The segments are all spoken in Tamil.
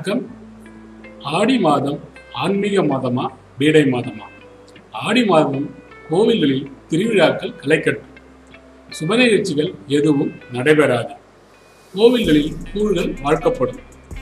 வணக்கம் ஆடி மாதம் ஆன்மீக மாதமா பீடை மாதமா ஆடி மாதம் கோவில்களில் திருவிழாக்கள் களைக்கட்டும் சுப நிகழ்ச்சிகள் எதுவும் நடைபெறாது கோவில்களில் கூழ்கள் வாழ்க்கப்படும்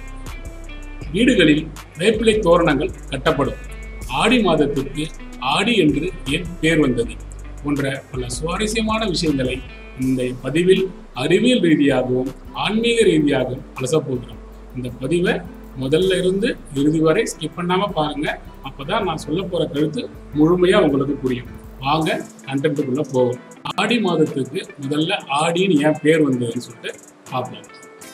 வீடுகளில் வேப்பிலை தோரணங்கள் கட்டப்படும் ஆடி மாதத்திற்கு ஆடி என்று ஏன் பேர் வந்தது போன்ற பல சுவாரஸ்யமான விஷயங்களை இந்த பதிவில் அறிவியல் ரீதியாகவும் ஆன்மீக ரீதியாகவும் அலசப் போகிறோம் இந்த பதிவை முதல்ல இருந்து இறுதி வரை ஸ்கிப் பண்ணாம பாருங்க அப்பதான் நான் சொல்ல போற கருத்து முழுமையா உங்களுக்கு புரியும் வாங்க கண்டென்ட்டுக்குள்ள போவோம் ஆடி மாதத்துக்கு முதல்ல ஆடின்னு ஏன் பேர் வந்ததுன்னு சொல்லிட்டு பார்ப்போம்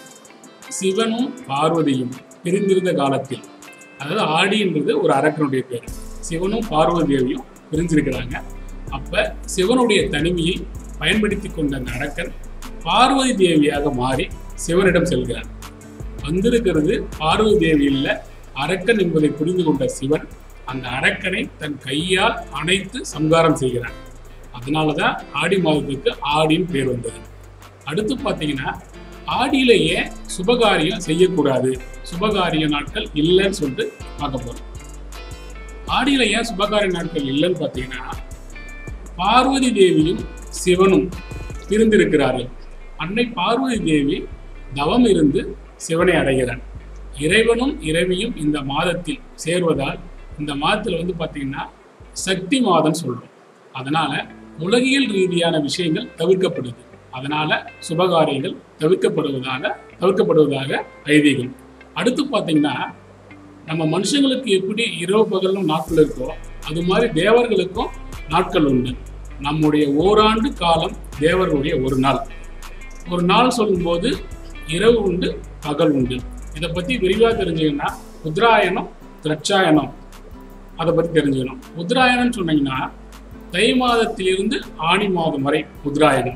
சிவனும் பார்வதியும் பிரிந்திருந்த காலத்தில் அதாவது ஆடின்றது ஒரு அரக்கனுடைய பேர் சிவனும் பார்வதி தேவியும் பிரிஞ்சிருக்கிறாங்க அப்ப சிவனுடைய தனிமையை பயன்படுத்தி கொண்ட அந்த அரக்கன் பார்வதி தேவியாக மாறி சிவனிடம் செல்கிறார் வந்திருக்கிறது பார்வதி தேவி இல்ல அரக்கன் என்பதை புரிந்து கொண்ட சிவன் அந்த அரக்கனை தன் கையால் அணைத்து சம்காரம் செய்கிறார் அதனாலதான் ஆடி மாதத்துக்கு ஆடின்னு பேர் வந்தது அடுத்து பார்த்தீங்கன்னா ஆடியிலேயே சுபகாரியம் செய்யக்கூடாது சுபகாரிய நாட்கள் இல்லைன்னு சொல்லிட்டு பார்க்க போறோம் ஆடியில ஏன் சுபகாரிய நாட்கள் இல்லைன்னு பார்த்தீங்கன்னா பார்வதி தேவியும் சிவனும் பிரிந்திருக்கிறார்கள் அன்னை பார்வதி தேவி தவம் இருந்து சிவனை அடைகிறார் இறைவனும் இறைவியும் இந்த மாதத்தில் சேர்வதால் இந்த மாதத்தில் வந்து பார்த்தீங்கன்னா சக்தி மாதம் சொல்றோம் அதனால உலகியல் ரீதியான விஷயங்கள் தவிர்க்கப்படுது அதனால சுபகாரியங்கள் தவிர்க்கப்படுவதாக தவிர்க்கப்படுவதாக ஐதீகம் அடுத்து பார்த்தீங்கன்னா நம்ம மனுஷங்களுக்கு எப்படி இரவு பகலும் நாட்கள் இருக்கோ அது மாதிரி தேவர்களுக்கும் நாட்கள் உண்டு நம்முடைய ஓராண்டு காலம் தேவர்களுடைய ஒரு நாள் ஒரு நாள் சொல்லும்போது இரவு உண்டு பகல் உண்டு இதை பற்றி விரிவாக தெரிஞ்சுக்கணும்னா உத்ராயணம் திரட்சாயணம் அதை பற்றி தெரிஞ்சுக்கணும் உத்ராயணம் சொன்னீங்கன்னா தை மாதத்திலிருந்து ஆணி மாதம் வரை உத்ராயணம்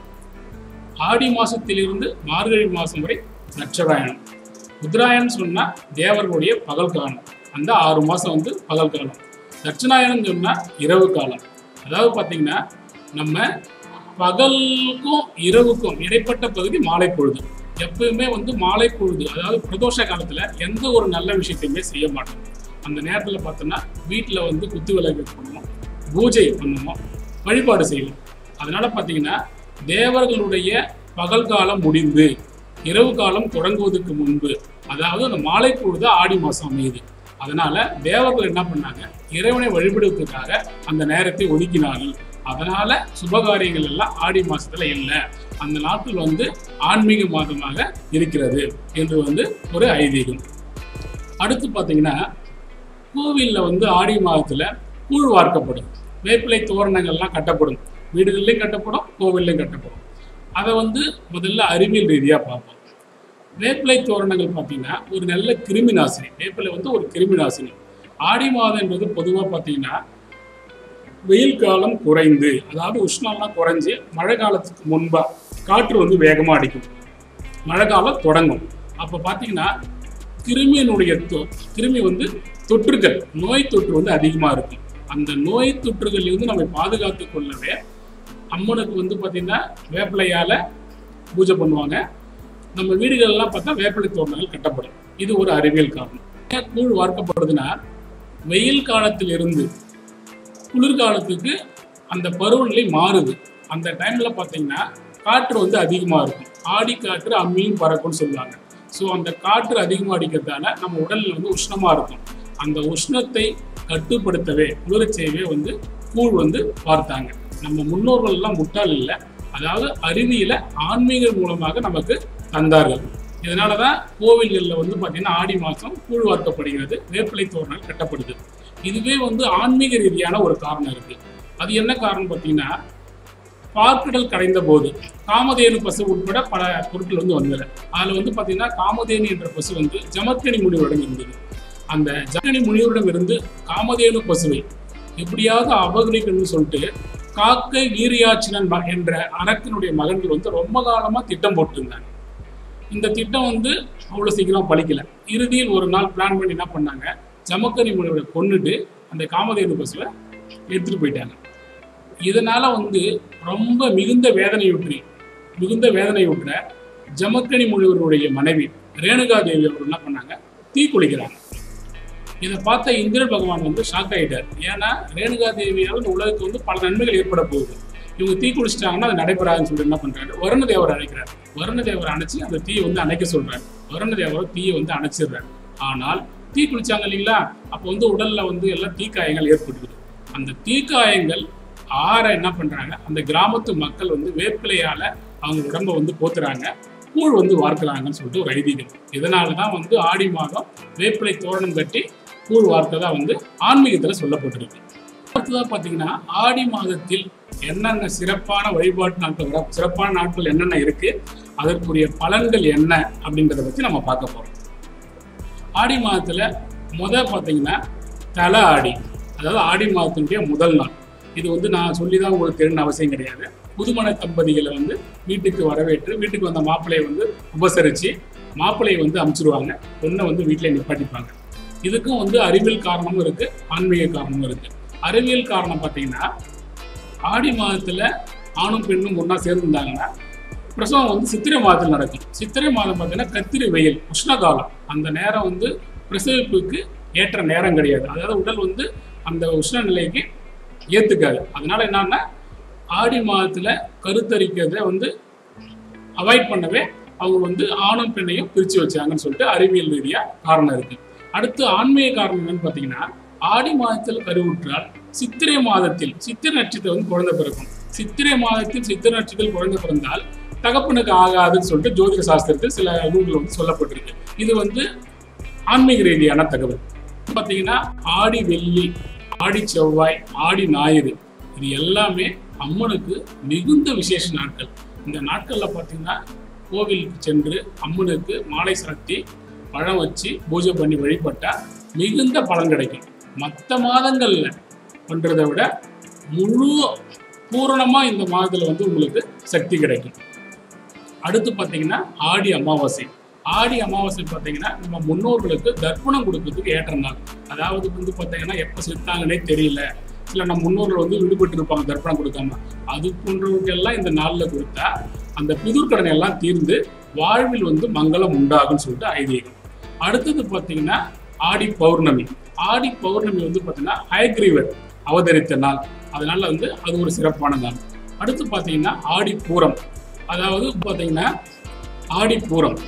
ஆடி மாசத்திலிருந்து மார்கழி மாதம் வரை நட்சராயணம் உத்ராயணம் சொன்னா தேவர்களுடைய பகல் காலம் அந்த ஆறு மாசம் வந்து பகல் காலம் தட்சிணாயனம் சொன்னா இரவு காலம் அதாவது பார்த்தீங்கன்னா நம்ம பகலுக்கும் இரவுக்கும் இடைப்பட்ட பகுதி மாலை பொழுது எப்பவுமே வந்து மாலை பொழுது அதாவது பிரதோஷ காலத்துல எந்த ஒரு நல்ல விஷயத்தையுமே செய்ய மாட்டோம் அந்த நேரத்தில் பார்த்தோம்னா வீட்டில் வந்து குத்து விளக்கு பண்ணுவோம் பூஜை பண்ணுவோம் வழிபாடு செய்வோம் அதனால பார்த்தீங்கன்னா தேவர்களுடைய பகல் காலம் முடிந்து இரவு காலம் தொடங்குவதற்கு முன்பு அதாவது அந்த மாலை பொழுது ஆடி மாதம் அமையுது அதனால தேவர்கள் என்ன பண்ணாங்க இறைவனை வழிபடுவதற்காக அந்த நேரத்தை ஒதுக்கினார்கள் அதனால சுபகாரியங்கள் எல்லாம் ஆடி மாசத்துல இல்லை அந்த நாட்கள் வந்து ஆன்மீக மாதமாக இருக்கிறது என்று வந்து ஒரு ஐதீகம் அடுத்து பார்த்தீங்கன்னா கோவிலில் வந்து ஆடி மாதத்துல கூழ் வார்க்கப்படும் வேப்பிலை தோரணங்கள்லாம் கட்டப்படும் வீடுகள்லையும் கட்டப்படும் கோவில்லையும் கட்டப்படும் அதை வந்து முதல்ல அறிவியல் ரீதியாக பார்ப்போம் வேப்பிலை தோரணங்கள் பார்த்தீங்கன்னா ஒரு நல்ல கிருமி நாசினி வேப்பிலை வந்து ஒரு கிருமி நாசினி ஆடி மாதம் என்பது பொதுவாக பார்த்தீங்கன்னா வெயில் காலம் குறைந்து அதாவது உஷ்ணம்லாம் குறைஞ்சு மழை காலத்துக்கு முன்பா காற்று வந்து வேகமாக அடிக்கும் மழை காலம் தொடங்கும் அப்போ பார்த்தீங்கன்னா கிருமியினுடைய தொ- கிருமி வந்து தொற்றுகள் நோய் தொற்று வந்து அதிகமாக இருக்கும் அந்த நோய் தொற்றுகளில் இருந்து நம்ம பாதுகாத்து கொள்ளவே அம்மனுக்கு வந்து பார்த்தீங்கன்னா வேப்பிலையால் பூஜை பண்ணுவாங்க நம்ம வீடுகள்லாம் பார்த்தா வேப்பிலை தோரணங்கள் கட்டப்படும் இது ஒரு அறிவியல் காரணம் ஏன் கூழ் வார்க்கப்படுதுன்னா வெயில் காலத்தில் இருந்து குளிர்காலத்துக்கு அந்த பருவநிலை மாறுது அந்த டைம்ல பார்த்தீங்கன்னா காற்று வந்து அதிகமாக இருக்கும் ஆடி காற்று அம்மியும் பறக்கும்னு சொல்லுவாங்க ஸோ அந்த காற்று அதிகமாக அடிக்கிறதால நம்ம உடல்ல வந்து உஷ்ணமாக இருக்கும் அந்த உஷ்ணத்தை கட்டுப்படுத்தவே குளிரச் செய்யவே வந்து கூழ் வந்து பார்த்தாங்க நம்ம முன்னோர்கள் எல்லாம் முட்டாள் இல்லை அதாவது அறிவியல ஆன்மீக மூலமாக நமக்கு தந்தார்கள் இதனால தான் கோவில்களில் வந்து பார்த்தீங்கன்னா ஆடி மாதம் கூழ் வார்க்கப்படுகிறது வேப்பிலை தோரணங்கள் கட்டப்படுது இதுவே வந்து ஆன்மீக ரீதியான ஒரு காரணம் இருக்கு அது என்ன காரணம் பார்த்தீங்கன்னா பார்க்கடல் கடைந்த போது காமதேனு பசு உட்பட பல பொருட்கள் வந்து வந்தது அதில் வந்து பார்த்தீங்கன்னா காமதேனு என்ற பசு வந்து ஜமத்கனி முனிவரிடம் இருந்தது அந்த ஜமத்கனி முனிவரிடம் இருந்து காமதேனு பசுவை எப்படியாவது அபகரிக்கணும்னு சொல்லிட்டு காக்கை வீரியாச்சினன் ம- என்ற அரக்கனுடைய மகன்கள் வந்து ரொம்ப காலமா திட்டம் போட்டிருந்தாங்க இந்த திட்டம் வந்து அவ்வளோ சீக்கிரம் பலிக்கல இறுதியில் ஒரு நாள் பிளான் பண்ணி என்ன பண்ணாங்க ஜமக்கனி முனிவரை கொன்னுட்டு அந்த காமதேனு பசுவை எடுத்துட்டு போயிட்டாங்க இதனால வந்து ரொம்ப மிகுந்த வேதனையுற்றி மிகுந்த வேதனையுற்ற ஜமக்கனி முனிவருடைய மனைவி ரேணுகா தேவி அவர்கள் என்ன பண்ணாங்க தீ குளிக்கிறாங்க இதை பார்த்த இந்திரன் பகவான் வந்து ஷாக் ஆகிட்டார் ஏன்னா ரேணுகா தேவியால் இந்த உலகத்துக்கு வந்து பல நன்மைகள் ஏற்பட போகுது இவங்க தீ குளிச்சிட்டாங்கன்னா அது நடைபெறாதுன்னு சொல்லிட்டு என்ன பண்றாரு வருண தேவர் அழைக்கிறார் வருண தேவர் அணைச்சி அந்த தீயை வந்து அணைக்க சொல்றாரு வருண தேவர் தீயை வந்து அணைச்சிடுறாரு ஆனால் தீ குளிச்சாங்க இல்லைங்களா அப்போ வந்து உடல்ல வந்து எல்லாம் தீக்காயங்கள் ஏற்பட்டுக்குது அந்த தீக்காயங்கள் ஆற என்ன பண்றாங்க அந்த கிராமத்து மக்கள் வந்து வேப்பிலையால அவங்க உடம்ப வந்து போத்துறாங்க கூழ் வந்து வார்க்கிறாங்கன்னு சொல்லிட்டு ஒரு ஐதீகம் இதனால தான் வந்து ஆடி மாதம் வேப்பிலை தோரணம் கட்டி கூழ் வார்த்ததா வந்து ஆன்மீகத்துல சொல்லப்பட்டிருக்கு அடுத்ததா பாத்தீங்கன்னா ஆடி மாதத்தில் என்னென்ன சிறப்பான வழிபாட்டு நாட்கள் வர- சிறப்பான நாட்கள் என்னென்ன இருக்கு அதற்குரிய பலன்கள் என்ன அப்படின்றத பத்தி நம்ம பார்க்க போறோம் ஆடி மாதத்துல முத பாத்தீங்கன்னா தலை ஆடி அதாவது ஆடி மாதத்தினுடைய முதல் நாள் இது வந்து நான் சொல்லி தான் உங்களுக்கு தெரியணும் அவசியம் கிடையாது புதுமண தம்பதிகளை வந்து வீட்டுக்கு வரவேற்று வீட்டுக்கு வந்த மாப்பிள்ளையை வந்து உபசரித்து மாப்பிள்ளையை வந்து அமுச்சிருவாங்க பொண்ணை வந்து வீட்டில் நிப்பாட்டிப்பாங்க இதுக்கும் வந்து அறிவியல் காரணமும் இருக்கு ஆன்மீக காரணமும் இருக்கு அறிவியல் காரணம் பார்த்தீங்கன்னா ஆடி மாதத்துல ஆணும் பெண்ணும் ஒன்றா சேர்ந்துருந்தாங்கன்னா பிரசவம் வந்து சித்திரை மாதத்தில் நடக்கும் சித்திரை மாதம் பார்த்தீங்கன்னா கத்திரி வெயில் உஷ்ண காலம் அந்த நேரம் வந்து பிரசவிப்புக்கு ஏற்ற நேரம் கிடையாது அதாவது உடல் வந்து அந்த உஷ்ண நிலைக்கு ஏத்துக்காது அதனால என்னன்னா ஆடி மாதத்துல கருத்தரிக்கிறத வந்து அவாய்ட் பண்ணவே அவங்க வந்து ஆணும் பெண்ணையும் பிரிச்சு வச்சாங்கன்னு சொல்லிட்டு அறிவியல் ரீதியா காரணம் இருக்கு அடுத்து ஆன்மீக காரணம் என்னன்னு பார்த்தீங்கன்னா ஆடி மாதத்தில் கருவுற்றால் சித்திரை மாதத்தில் சித்திரை நட்சத்திரம் வந்து குழந்தை பிறக்கும் சித்திரை மாதத்தில் சித்திரை நட்சத்திரத்தில் குழந்தை பிறந்தால் தகப்பனுக்கு ஆகாதுன்னு சொல்லிட்டு ஜோதிட சாஸ்திரத்தில் சில நூல்கள் வந்து சொல்லப்பட்டிருக்கு இது வந்து ஆன்மீக ரீதியான தகவல் பார்த்தீங்கன்னா ஆடி வெள்ளி ஆடி செவ்வாய் ஆடி ஞாயிறு இது எல்லாமே அம்மனுக்கு மிகுந்த விசேஷ நாட்கள் இந்த நாட்களில் பார்த்தீங்கன்னா கோவிலுக்கு சென்று அம்மனுக்கு மாலை சாத்தி பழம் வச்சு பூஜை பண்ணி வழிபட்டா மிகுந்த பலன் கிடைக்கும் மற்ற மாதங்கள்ல பண்றதை விட முழு பூரணமா இந்த மாதத்துல வந்து உங்களுக்கு சக்தி கிடைக்கும் அடுத்து பார்த்தீங்கன்னா ஆடி அமாவாசை ஆடி அமாவாசை பார்த்தீங்கன்னா நம்ம முன்னோர்களுக்கு தர்ப்பணம் கொடுக்கறதுக்கு ஏற்ற நாள் அதாவது வந்து பார்த்தீங்கன்னா எப்போ செத்தாங்கன்னே தெரியல சில நம்ம முன்னோர்கள் வந்து விடுபட்டு இருப்பாங்க தர்ப்பணம் கொடுக்காம அது போன்றவங்க எல்லாம் இந்த நாளில் கொடுத்தா அந்த பிதுர்க்கடனை எல்லாம் தீர்ந்து வாழ்வில் வந்து மங்களம் உண்டாகும்னு சொல்லிட்டு ஐதீகம் அடுத்தது பார்த்தீங்கன்னா ஆடி பௌர்ணமி ஆடி பௌர்ணமி வந்து பார்த்தீங்கன்னா ஹயக்ரீவர் அவதரித்த நாள் அதனால வந்து அது ஒரு சிறப்பான நாள் அடுத்து பார்த்தீங்கன்னா ஆடி பூரம் அதாவது பார்த்தீங்கன்னா ஆடி பூரம்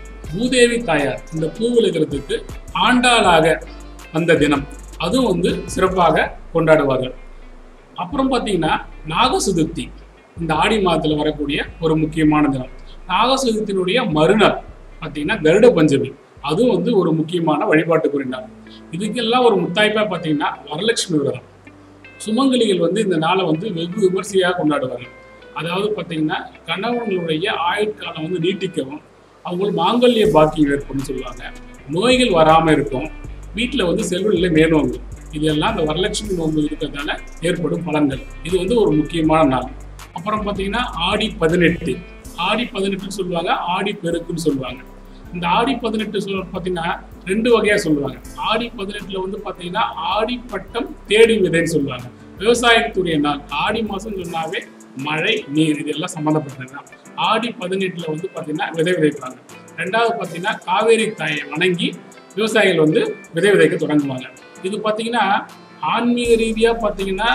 பூதேவி தாயார் இந்த பூ விழுகிறதுக்கு ஆண்டாளாக வந்த தினம் அதுவும் வந்து சிறப்பாக கொண்டாடுவார்கள் அப்புறம் பார்த்தீங்கன்னா நாகசுதுர்த்தி இந்த ஆடி மாதத்தில் வரக்கூடிய ஒரு முக்கியமான தினம் நாகசுதுர்த்தியினுடைய மறுநாள் பார்த்தீங்கன்னா கருட பஞ்சமி அதுவும் வந்து ஒரு முக்கியமான வழிபாட்டுக்குரிய நாள் இதுக்கெல்லாம் ஒரு முத்தாய்ப்பா பார்த்தீங்கன்னா வரலட்சுமி விரதம் சுமங்கலிகள் வந்து இந்த நாளை வந்து வெகு விமர்சையாக கொண்டாடுவாங்க அதாவது பார்த்தீங்கன்னா கணவன்களுடைய ஆயுட்காலம் வந்து நீட்டிக்கவும் அவங்களுக்கு மாங்கல்ய பாக்கியம் ஏற்படும் சொல்லுவாங்க நோய்கள் வராமல் இருக்கும் வீட்டில் வந்து செல்வ நிலை மேலோங்கும் இதெல்லாம் இந்த வரலட்சுமி நோன்பு இருக்கிறதால ஏற்படும் பலன்கள் இது வந்து ஒரு முக்கியமான நாள் அப்புறம் பார்த்தீங்கன்னா ஆடி பதினெட்டு ஆடி பதினெட்டுன்னு சொல்லுவாங்க ஆடி பெருக்குன்னு சொல்லுவாங்க இந்த ஆடி பதினெட்டு சொல் பார்த்தீங்கன்னா ரெண்டு வகையாக சொல்லுவாங்க ஆடி பதினெட்டுல வந்து பார்த்தீங்கன்னா ஆடி பட்டம் தேடி விதைன்னு சொல்லுவாங்க விவசாயத்துடைய நாள் ஆடி மாதம் சொன்னாவே மழை நீர் இதெல்லாம் சம்மந்தப்பட்டது தான் ஆடி பதினெட்டுல வந்து பார்த்தீங்கன்னா விதை விதைப்பாங்க ரெண்டாவது பார்த்தீங்கன்னா காவேரி தாயை வணங்கி விவசாயிகள் வந்து விதை விதைக்க தொடங்குவாங்க இது பார்த்தீங்கன்னா ஆன்மீக ரீதியாக பார்த்தீங்கன்னா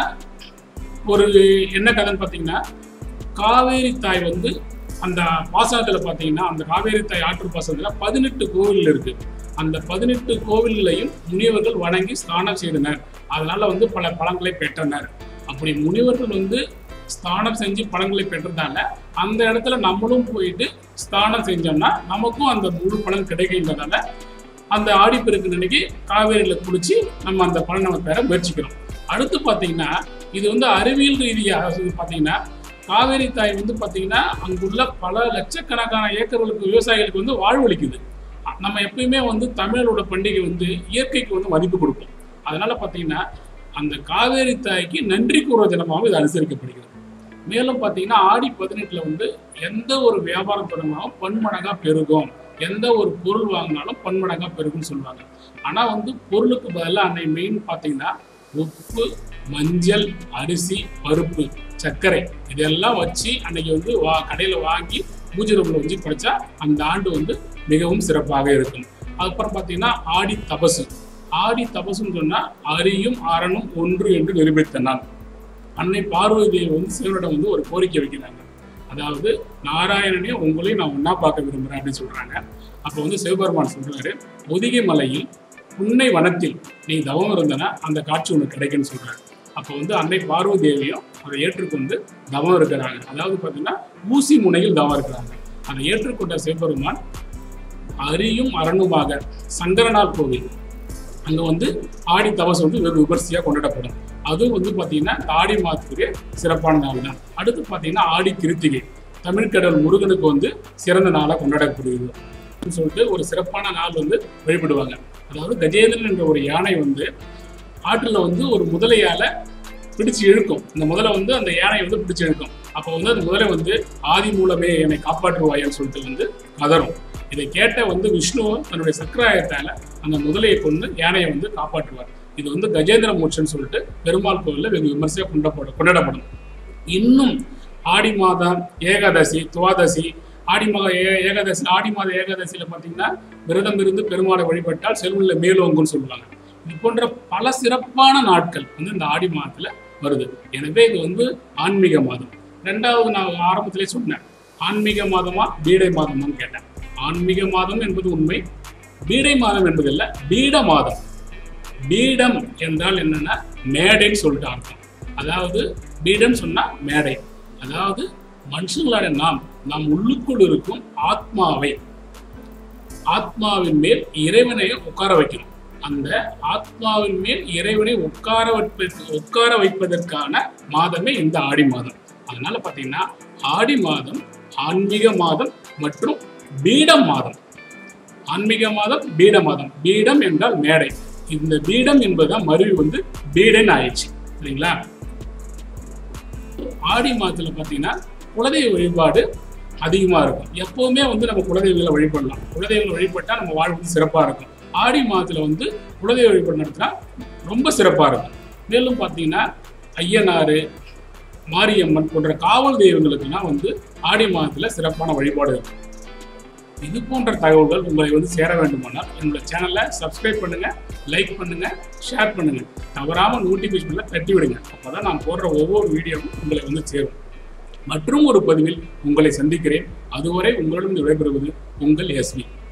ஒரு என்ன கதைன்னு பார்த்தீங்கன்னா காவேரி தாய் வந்து அந்த பாசனத்தில் பார்த்தீங்கன்னா அந்த காவேரி தாய் ஆற்று பாசனத்தில் பதினெட்டு கோவில் இருக்கு அந்த பதினெட்டு கோவில்களையும் முனிவர்கள் வணங்கி ஸ்நானம் செய்தனர் அதனால வந்து பல பலன்களை பெற்றனர் அப்படி முனிவர்கள் வந்து ஸ்நானம் செஞ்சு பலன்களை பெற்றதால அந்த இடத்துல நம்மளும் போயிட்டு ஸ்நானம் செஞ்சோம்னா நமக்கும் அந்த முழு பலன் கிடைக்கின்றதால அந்த ஆடிப்பெருக்கு அன்னைக்கு காவேரியில குளிச்சு நம்ம அந்த பலனை நம்ம பெற முயற்சிக்கிறோம் அடுத்து பார்த்தீங்கன்னா இது வந்து அறிவியல் ரீதியாக இது பார்த்தீங்கன்னா காவேரி தாய் வந்து பார்த்தீங்கன்னா அங்குள்ள பல லட்சக்கணக்கான ஏக்கர்களுக்கு விவசாயிகளுக்கு வந்து வாழ்வளிக்குது நம்ம எப்பயுமே வந்து தமிழரோட பண்டிகை வந்து இயற்கைக்கு வந்து மதிப்பு கொடுப்போம் அதனால பார்த்தீங்கன்னா அந்த காவேரி தாய்க்கு நன்றி கூறுற தினமாகவும் இது அனுசரிக்கப்படுகிறது மேலும் பார்த்தீங்கன்னா ஆடி பதினெட்டில் வந்து எந்த ஒரு வியாபாரம் தொடங்கினாலும் பன்மடங்காக பெருகும் எந்த ஒரு பொருள் வாங்கினாலும் பன்மடங்காக பெருகும்னு சொல்லுவாங்க ஆனால் வந்து பொருளுக்கு பதிலாக அன்னை மெயின் பார்த்தீங்கன்னா உப்பு மஞ்சள் அரிசி பருப்பு சர்க்கரை இதெல்லாம் வச்சு அன்னைக்கு வந்து வா கடையில் வாங்கி பூஜை ரூமில் வச்சு படித்தா அந்த ஆண்டு வந்து மிகவும் சிறப்பாக இருக்கும் அதுக்கப்புறம் பார்த்தீங்கன்னா ஆடி தபசு ஆடி தபசுன்னு சொன்னால் அரியும் அறனும் ஒன்று என்று நிரூபித்த நாள் அன்னை பார்வதி தேவி வந்து சிவனிடம் வந்து ஒரு கோரிக்கை வைக்கிறாங்க அதாவது நாராயணனே உங்களையும் நான் ஒன்றா பார்க்க விரும்புகிறேன் அப்படின்னு சொல்கிறாங்க அப்போ வந்து சிவபெருமான் சொல்கிறாரு ஒதிகை மலையில் புன்னை வனத்தில் நீ தவம் இருந்தனா அந்த காட்சி உனக்கு கிடைக்குன்னு சொல்கிறாரு அப்போ வந்து அன்னை பார்வதி தேவியும் அதை ஏற்றுக்கொண்டு தவம் இருக்கிறாங்க அதாவது பார்த்தீங்கன்னா ஊசி முனையில் தவம் இருக்கிறாங்க அதை ஏற்றுக்கொண்ட சிவபெருமான் அரியும் அரணுமாக சங்கரநாள் கோவில் அங்க வந்து ஆடி தவசு வந்து வெகு விமர்சையா கொண்டாடப்படும் அதுவும் வந்து பாத்தீங்கன்னா இந்த ஆடி மாதத்துக்கு சிறப்பான நாள் தான் அடுத்து பாத்தீங்கன்னா ஆடி கிருத்திகை தமிழ்கடல் முருகனுக்கு வந்து சிறந்த நாளா கொண்டாடப்படுகிறது அப்படின்னு சொல்லிட்டு ஒரு சிறப்பான நாள் வந்து வழிபடுவாங்க அதாவது கஜேந்திரன் என்ற ஒரு யானை வந்து ஆற்றுல வந்து ஒரு முதலையால பிடிச்சு இழுக்கும் இந்த முதலை வந்து அந்த யானையை வந்து பிடிச்சு இழுக்கும் அப்போ வந்து அந்த முதலை வந்து ஆதி மூலமே என்னை காப்பாற்றுவாயன்னு சொல்லிட்டு வந்து கதறும் இதை கேட்ட வந்து விஷ்ணுவும் தன்னுடைய சக்கராயத்தால அந்த முதலையை கொண்டு யானையை வந்து காப்பாற்றுவார் இது வந்து கஜேந்திர மோட்சன்னு சொல்லிட்டு பெருமாள் கோவில்ல வெகு விமர்சையாக கொண்டாடப்படும் கொண்டாடப்படும் இன்னும் ஆடி மாதம் ஏகாதசி துவாதசி ஆடி மாத ஏ ஏகாதசி ஆடி மாத ஏகாதசியில பார்த்தீங்கன்னா விரதம் இருந்து பெருமாளை வழிபட்டால் செல்வல்ல மேலோங்குன்னு சொல்லுவாங்க இது போன்ற பல சிறப்பான நாட்கள் வந்து இந்த ஆடி மாதத்துல வருது எனவே இது வந்து ஆன்மீக மாதம் ரெண்டாவது நான் ஆரம்பத்திலே சொன்னேன் ஆன்மீக மாதமா பீடை மாதமான்னு கேட்டேன் ஆன்மீக மாதம் என்பது உண்மை பீடை மாதம் என்பதில்லை பீட மாதம் பீடம் என்றால் என்னன்னா மேடைன்னு சொல்லிட்டு அர்த்தம் அதாவது பீடம் சொன்னா மேடை அதாவது மனுஷங்களோட நாம் நம் உள்ளுக்குள் இருக்கும் ஆத்மாவை ஆத்மாவின் மேல் இறைவனை உட்கார வைக்கணும் அந்த ஆத்மாவின் மேல் இறைவனை உட்கார வைப்பதற்கு உட்கார வைப்பதற்கான மாதமே இந்த ஆடி மாதம் அதனால பார்த்தீங்கன்னா ஆடி மாதம் ஆன்மீக மாதம் மற்றும் பீடம் மாதம் ஆன்மீக மாதம் பீட மாதம் பீடம் என்றால் மேடை இந்த பீடம் என்பதுதான் மருவி வந்து பீடன் ஆயிடுச்சு சரிங்களா ஆடி மாதத்துல பார்த்தீங்கன்னா குலதெய்வ வழிபாடு அதிகமாக இருக்கும் எப்பவுமே வந்து நம்ம குலதெய்வங்களை வழிபடலாம் குலதெய்வங்களை வழிபட்டால் நம்ம வாழ்வு வந்து சிறப்பாக இருக்கும் ஆடி மாதத்துல வந்து குலதெய்வ வழிபாடு நடத்தினா ரொம்ப சிறப்பாக இருக்கும் மேலும் பார்த்தீங்கன்னா ஐயனாறு மாரியம்மன் போன்ற காவல் தெய்வங்களுக்கெல்லாம் வந்து ஆடி மாதத்துல சிறப்பான வழிபாடு இருக்கும் இது போன்ற தகவல்கள் உங்களை வந்து சேர வேண்டுமானால் என்னோட சேனலை சப்ஸ்கிரைப் பண்ணுங்க லைக் பண்ணுங்க ஷேர் பண்ணுங்க தவறாம நோட்டிபிகேஷன்ல தட்டி விடுங்க அப்பதான் நான் போடுற ஒவ்வொரு வீடியோவும் உங்களை வந்து சேரும் மற்றும் ஒரு பதிவில் உங்களை சந்திக்கிறேன் அதுவரை உங்களிடம் விடைபெறுவது உங்கள் எஸ்வி